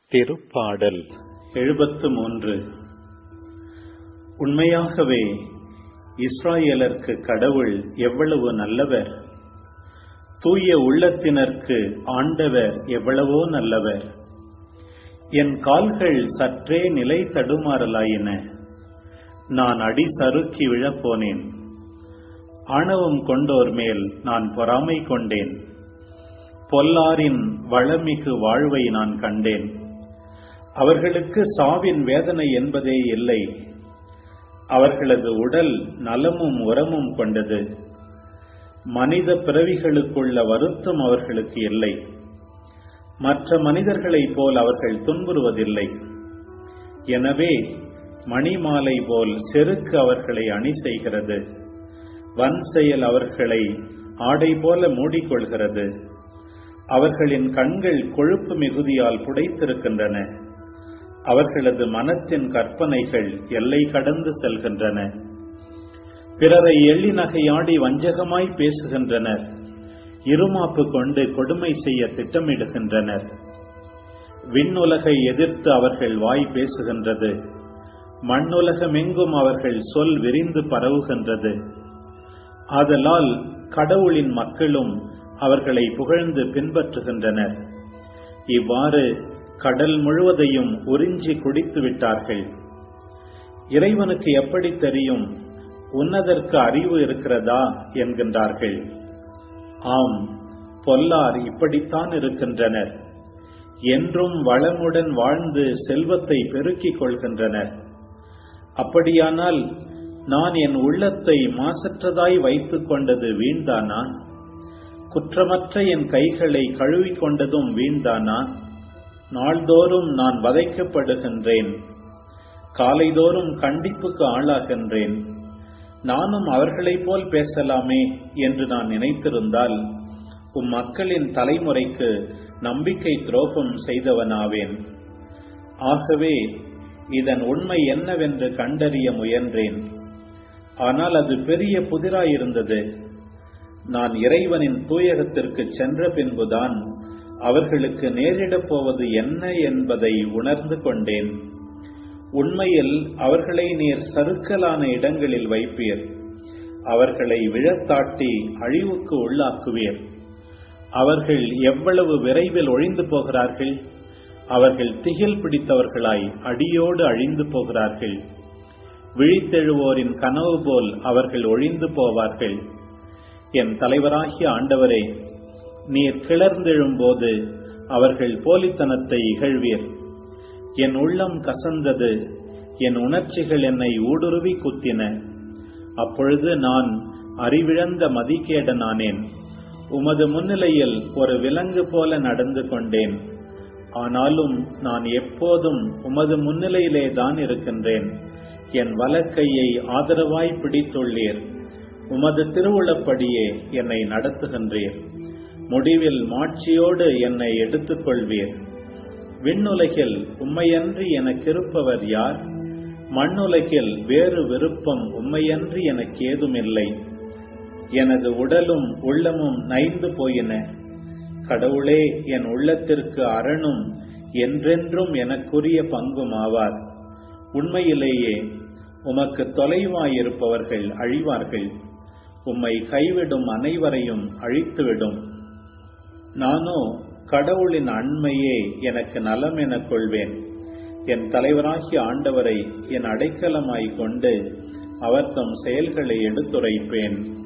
திருப்பாடல் எழுபத்து மூன்று உண்மையாகவே இஸ்ராயேலருக்கு கடவுள் எவ்வளவு நல்லவர் தூய உள்ளத்தினருக்கு ஆண்டவர் எவ்வளவோ நல்லவர் என் கால்கள் சற்றே நிலை தடுமாறலாயின நான் அடி சறுக்கி விழப்போனேன் ஆணவம் கொண்டோர் மேல் நான் பொறாமை கொண்டேன் பொல்லாரின் வளமிகு வாழ்வை நான் கண்டேன் அவர்களுக்கு சாவின் வேதனை என்பதே இல்லை அவர்களது உடல் நலமும் உரமும் கொண்டது மனித பிறவிகளுக்குள்ள வருத்தம் அவர்களுக்கு இல்லை மற்ற மனிதர்களைப் போல் அவர்கள் துன்புறுவதில்லை எனவே மணிமாலை போல் செருக்கு அவர்களை அணி செய்கிறது வன் செயல் அவர்களை ஆடை போல மூடிக்கொள்கிறது அவர்களின் கண்கள் கொழுப்பு மிகுதியால் புடைத்திருக்கின்றன அவர்களது மனத்தின் கற்பனைகள் எல்லை கடந்து செல்கின்றன பிறரை எள்ளி நகையாடி வஞ்சகமாய் பேசுகின்றனர் இருமாப்பு கொண்டு கொடுமை செய்ய திட்டமிடுகின்றனர் விண்ணுலகை எதிர்த்து அவர்கள் வாய் பேசுகின்றது மண்ணுலகமெங்கும் அவர்கள் சொல் விரிந்து பரவுகின்றது ஆதலால் கடவுளின் மக்களும் அவர்களை புகழ்ந்து பின்பற்றுகின்றனர் இவ்வாறு கடல் முழுவதையும் உறிஞ்சி குடித்து விட்டார்கள் இறைவனுக்கு எப்படி தெரியும் உன்னதற்கு அறிவு இருக்கிறதா என்கின்றார்கள் ஆம் பொல்லார் இப்படித்தான் இருக்கின்றனர் என்றும் வளமுடன் வாழ்ந்து செல்வத்தை பெருக்கிக் கொள்கின்றனர் அப்படியானால் நான் என் உள்ளத்தை மாசற்றதாய் வைத்துக் கொண்டது வீண்தானா குற்றமற்ற என் கைகளை கழுவிக்கொண்டதும் வீண்தானா நாள்தோறும் நான் வதைக்கப்படுகின்றேன் காலைதோறும் கண்டிப்புக்கு ஆளாகின்றேன் நானும் அவர்களைப் போல் பேசலாமே என்று நான் நினைத்திருந்தால் உம் மக்களின் தலைமுறைக்கு நம்பிக்கை துரோகம் செய்தவனாவேன் ஆகவே இதன் உண்மை என்னவென்று கண்டறிய முயன்றேன் ஆனால் அது பெரிய புதிராயிருந்தது நான் இறைவனின் தூயகத்திற்கு சென்ற பின்புதான் அவர்களுக்கு நேரிடப் போவது என்ன என்பதை உணர்ந்து கொண்டேன் உண்மையில் அவர்களை நீர் சறுக்கலான இடங்களில் வைப்பீர் அவர்களை விழத்தாட்டி அழிவுக்கு உள்ளாக்குவீர் அவர்கள் எவ்வளவு விரைவில் ஒழிந்து போகிறார்கள் அவர்கள் திகில் பிடித்தவர்களாய் அடியோடு அழிந்து போகிறார்கள் விழித்தெழுவோரின் கனவு போல் அவர்கள் ஒழிந்து போவார்கள் என் தலைவராகிய ஆண்டவரே நீர் கிளர்ந்தெழும்போது அவர்கள் போலித்தனத்தை இகழ்வீர் என் உள்ளம் கசந்தது என் உணர்ச்சிகள் என்னை ஊடுருவி குத்தின அப்பொழுது நான் அறிவிழந்த மதிக்கேடனானேன் உமது முன்னிலையில் ஒரு விலங்கு போல நடந்து கொண்டேன் ஆனாலும் நான் எப்போதும் உமது முன்னிலையிலே தான் இருக்கின்றேன் என் வலக்கையை ஆதரவாய் பிடித்துள்ளீர் உமது திருவுளப்படியே என்னை நடத்துகின்றீர் முடிவில் மாட்சியோடு என்னை எடுத்துக்கொள்வீர் விண்ணுலகில் உம்மையன்றி எனக்கிருப்பவர் யார் மண்ணுலகில் வேறு விருப்பம் உம்மையன்றி எனக்கு ஏதுமில்லை எனது உடலும் உள்ளமும் நைந்து போயின கடவுளே என் உள்ளத்திற்கு அரணும் என்றென்றும் எனக்குரிய பங்கும் ஆவார் உண்மையிலேயே உமக்கு தொலைவாயிருப்பவர்கள் அழிவார்கள் உம்மை கைவிடும் அனைவரையும் அழித்துவிடும் நானோ கடவுளின் அண்மையே எனக்கு நலம் எனக் கொள்வேன் என் தலைவராகிய ஆண்டவரை என் அடைக்கலமாய் கொண்டு அவர் தம் செயல்களை எடுத்துரைப்பேன்